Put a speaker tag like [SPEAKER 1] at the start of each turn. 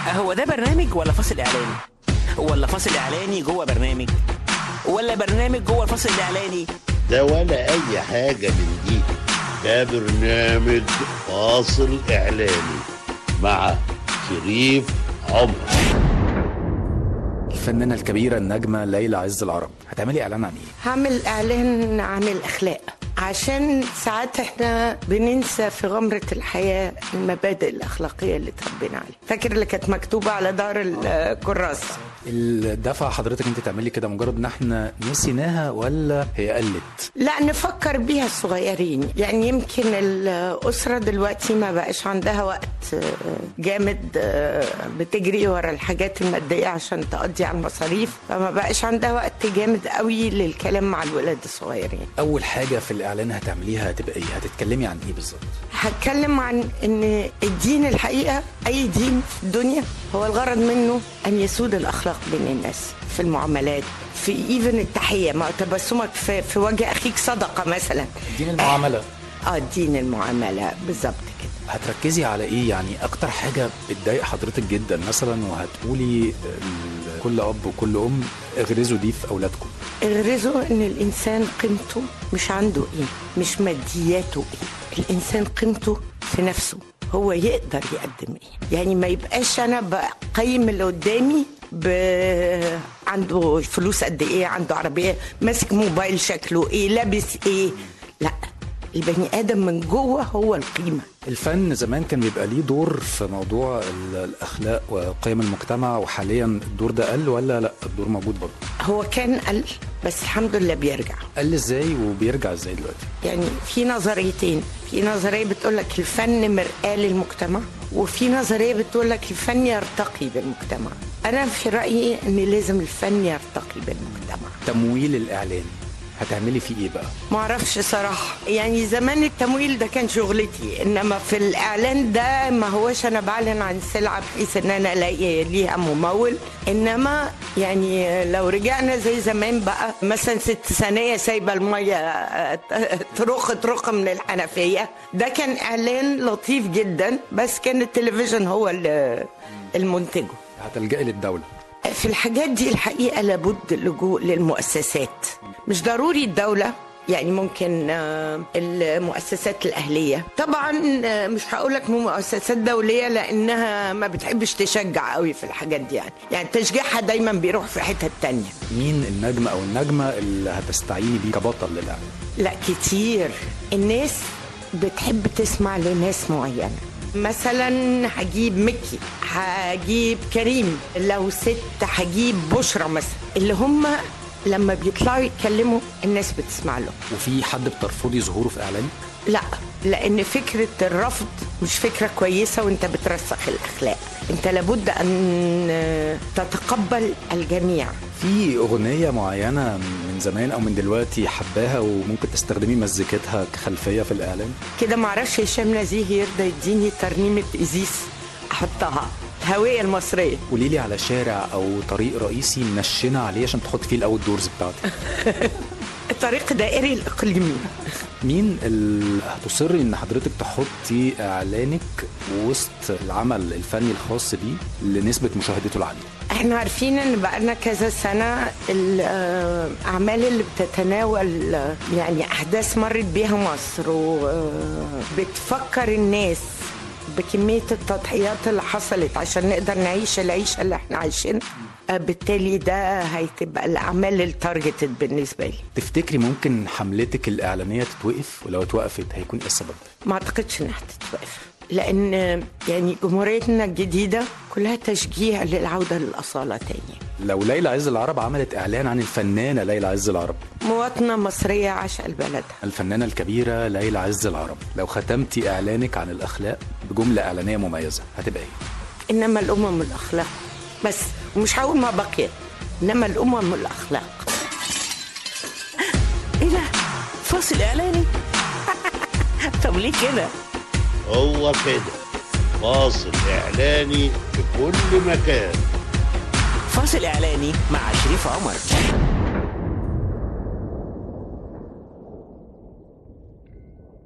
[SPEAKER 1] هو ده برنامج ولا فاصل اعلاني ولا فاصل اعلاني جوه برنامج ولا برنامج جوه الفاصل الاعلاني
[SPEAKER 2] ده ولا اي حاجة من دي ده برنامج فاصل اعلاني مع شريف عمر
[SPEAKER 3] الفنانة الكبيرة النجمة ليلى عز العرب هتعملي إعلان عن إيه؟
[SPEAKER 4] هعمل اعلان عن الاخلاق عشان ساعات احنا بننسى في غمرة الحياة المبادئ الأخلاقية اللي تربينا عليها فاكر اللي كانت مكتوبة على ظهر الكراسة
[SPEAKER 3] الدفع حضرتك أنت تعملي كده مجرد إن إحنا نسيناها ولا هي قلت؟
[SPEAKER 4] لا نفكر بيها الصغيرين يعني يمكن الأسرة دلوقتي ما بقاش عندها وقت آه، جامد آه، بتجري ورا الحاجات المادية عشان تقضي على المصاريف فما بقاش عندها وقت جامد قوي للكلام مع الولاد الصغيرين
[SPEAKER 3] أول حاجة في الإعلان هتعمليها هتبقى إيه؟ هتتكلمي عن إيه بالظبط؟
[SPEAKER 4] هتكلم عن ان الدين الحقيقه اي دين في الدنيا هو الغرض منه ان يسود الاخلاق بين الناس في المعاملات في ايفن التحيه ما تبسمك في, في وجه اخيك صدقه مثلا
[SPEAKER 3] دين المعاملة
[SPEAKER 4] اه دين المعامله بالظبط كده
[SPEAKER 3] هتركزي على ايه يعني اكتر حاجه بتضايق حضرتك جدا مثلا وهتقولي ل- كل اب وكل ام اغرزوا دي في اولادكم
[SPEAKER 4] اغرزوا ان الانسان قيمته مش عنده ايه مش مادياته ايه الانسان قيمته في نفسه هو يقدر يقدم ايه يعني ما يبقاش انا بقيم اللي قدامي ب... عنده فلوس قد ايه عنده عربيه ماسك موبايل شكله ايه لابس ايه لا البني ادم من جوه هو القيمه
[SPEAKER 3] الفن زمان كان بيبقى ليه دور في موضوع ال- الاخلاق وقيم المجتمع وحاليا الدور ده قل ولا لا الدور موجود برضه
[SPEAKER 4] هو كان قل بس الحمد لله بيرجع
[SPEAKER 3] قل ازاي وبيرجع ازاي دلوقتي
[SPEAKER 4] يعني في نظريتين في نظريه بتقول لك الفن مرآة للمجتمع وفي نظريه بتقول لك الفن يرتقي بالمجتمع انا في رايي ان لازم الفن يرتقي بالمجتمع
[SPEAKER 3] تمويل الاعلان هتعملي فيه ايه بقى
[SPEAKER 4] ما اعرفش صراحه يعني زمان التمويل ده كان شغلتي انما في الاعلان ده ما هوش انا بعلن عن سلعه بحيث ان انا الاقي ليها ممول انما يعني لو رجعنا زي زمان بقى مثلا ست ثانيه سايبه الميه آه، ترخ ترخ من الحنفيه ده كان اعلان لطيف جدا بس كان التلفزيون هو اللي- المنتجه
[SPEAKER 3] هتلجئي للدوله
[SPEAKER 4] في الحاجات دي الحقيقة لابد اللجوء للمؤسسات مش ضروري الدولة يعني ممكن آه، المؤسسات الأهلية طبعا آه، مش هقول لك مؤسسات دولية لأنها ما بتحبش تشجع قوي في الحاجات دي يعني يعني تشجيعها دايما بيروح في حتة تانية
[SPEAKER 3] مين النجم او النجمه اللي هتستعيني بيه كبطل للاعلان
[SPEAKER 4] لا كتير الناس بتحب تسمع لناس معينة مثلا هجيب مكي هجيب كريم لو ست هجيب بشرى مثلا اللي هم لما بيطلعوا يتكلموا الناس بتسمع لهم
[SPEAKER 3] وفي حد بترفضي ظهوره في اعلانك
[SPEAKER 4] لا لان فكره الرفض مش فكره كويسه وانت بترسخ الاخلاق انت لابد ان تتقبل الجميع
[SPEAKER 3] في اغنيه معينه من زمان او من دلوقتي حباها وممكن تستخدمي مزيكتها كخلفيه في الاعلان
[SPEAKER 4] كده معرفش هشام نزيه يرضى يديني ترنيمه ازيس احطها الهويه المصريه
[SPEAKER 3] قولي لي على شارع او طريق رئيسي منشنه عليه عشان تحط فيه الاوت دورز بتاعتك
[SPEAKER 4] الطريق دائري الاقليمي
[SPEAKER 3] مين اللي هتصري ان حضرتك تحطي اعلانك وسط العمل الفني الخاص بيه لنسبه مشاهدته العاليه
[SPEAKER 4] احنا عارفين ان بقالنا كذا سنه الاعمال اللي بتتناول آه، يعني احداث مرت بيها مصر وبتفكر الناس بكميه التضحيات اللي حصلت عشان نقدر نعيش العيشه اللي احنا عايشينها آه، بالتالي ده هتبقى الاعمال التارجتد بالنسبه لي
[SPEAKER 3] تفتكري ممكن حملتك الاعلانيه تتوقف ولو اتوقفت هيكون ايه السبب
[SPEAKER 4] ما اعتقدش انها هتتوقف لان يعني جمهوريتنا الجديده كلها تشجيع للعوده للاصاله تاني
[SPEAKER 3] لو ليلى عز العرب عملت اعلان عن الفنانه ليلى عز العرب
[SPEAKER 4] مواطنه مصريه عاشقه لبلدها
[SPEAKER 3] الفنانه الكبيره ليلى عز العرب لو ختمتي اعلانك عن الاخلاق بجمله اعلانيه مميزه هتبقى ايه
[SPEAKER 4] انما الامم الاخلاق بس ومش هقول ما بقيت انما الامم الاخلاق
[SPEAKER 1] ايه ده فاصل اعلاني طب ليه كده
[SPEAKER 2] هو كده فاصل اعلاني في كل مكان
[SPEAKER 1] فاصل اعلاني مع شريف عمر